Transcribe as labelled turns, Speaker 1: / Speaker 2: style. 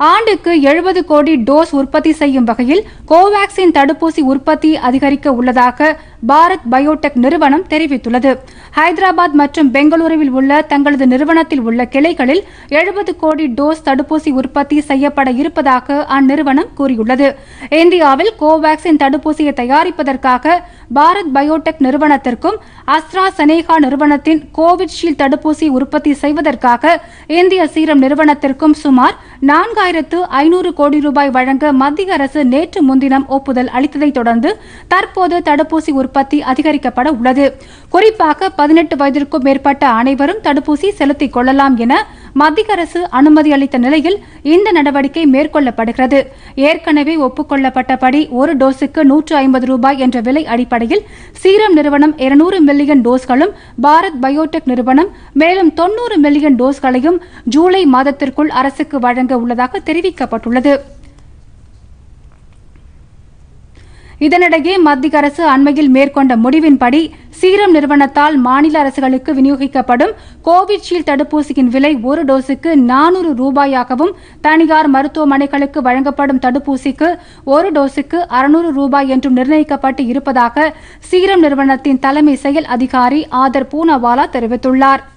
Speaker 1: ஆண்டுக்கு எழுபது கோடி டோஸ் உற்பத்தி செய்யும் வகையில் கோவாக்சின் தடுப்பூசி உற்பத்தி அதிகரிக்க உள்ளதாக பாரத் பயோடெக் நிறுவனம் தெரிவித்துள்ளது ஹைதராபாத் மற்றும் பெங்களூருவில் உள்ள தங்களது நிறுவனத்தில் உள்ள கிளைகளில் எழுபது கோடி டோஸ் தடுப்பூசி உற்பத்தி செய்யப்பட இருப்பதாக அந்நிறுவனம் கூறியுள்ளது இந்தியாவில் கோவாக்சின் தடுப்பூசியை தயாரிப்பதற்காக பாரத் பயோடெக் நிறுவனத்திற்கும் அஸ்ட்ரா செனேகா நிறுவனத்தின் கோவிட்ஷீல்டு தடுப்பூசி உற்பத்தி செய்வதற்காக இந்திய சீரம் நிறுவனத்திற்கும் சுமார் நான்காயிரத்து ஐநூறு கோடி ரூபாய் வழங்க மத்திய அரசு நேற்று முன்தினம் ஒப்புதல் அளித்ததைத் தொடர்ந்து தற்போது தடுப்பூசி உற்பத்தி அதிகரிக்கப்பட உள்ளது குறிப்பாக பதினெட்டு வயதிற்கும் மேற்பட்ட அனைவரும் தடுப்பூசி செலுத்திக் கொள்ளலாம் என மத்திய அரசு அனுமதி அளித்த நிலையில் இந்த நடவடிக்கை மேற்கொள்ளப்படுகிறது ஏற்கனவே ஒப்புக்கொள்ளப்பட்டபடி ஒரு டோஸுக்கு நூற்று ஐம்பது ரூபாய் என்ற விலை அடிப்படையில் சீரம் நிறுவனம் இருநூறு மில்லியன் டோஸ்களும் பாரத் பயோடெக் நிறுவனம் மேலும் தொன்னூறு மில்லியன் டோஸ்களையும் ஜூலை மாதத்திற்குள் அரசுக்கு வழங்க உள்ளதாக தெரிவிக்கப்பட்டுள்ளது இதனிடையே மத்திய அரசு அண்மையில் மேற்கொண்ட முடிவின்படி சீரம் நிறுவனத்தால் மாநில அரசுகளுக்கு விநியோகிக்கப்படும் கோவிட்ஷீல்டு தடுப்பூசியின் விலை ஒரு டோஸுக்கு நானூறு ரூபாயாகவும் தனியார் மருத்துவமனைகளுக்கு வழங்கப்படும் தடுப்பூசிக்கு ஒரு டோஸுக்கு அறுநூறு ரூபாய் என்றும் நிர்ணயிக்கப்பட்டு இருப்பதாக சீரம் நிறுவனத்தின் தலைமை செயல் அதிகாரி ஆதர் பூனவாலா தெரிவித்துள்ளார்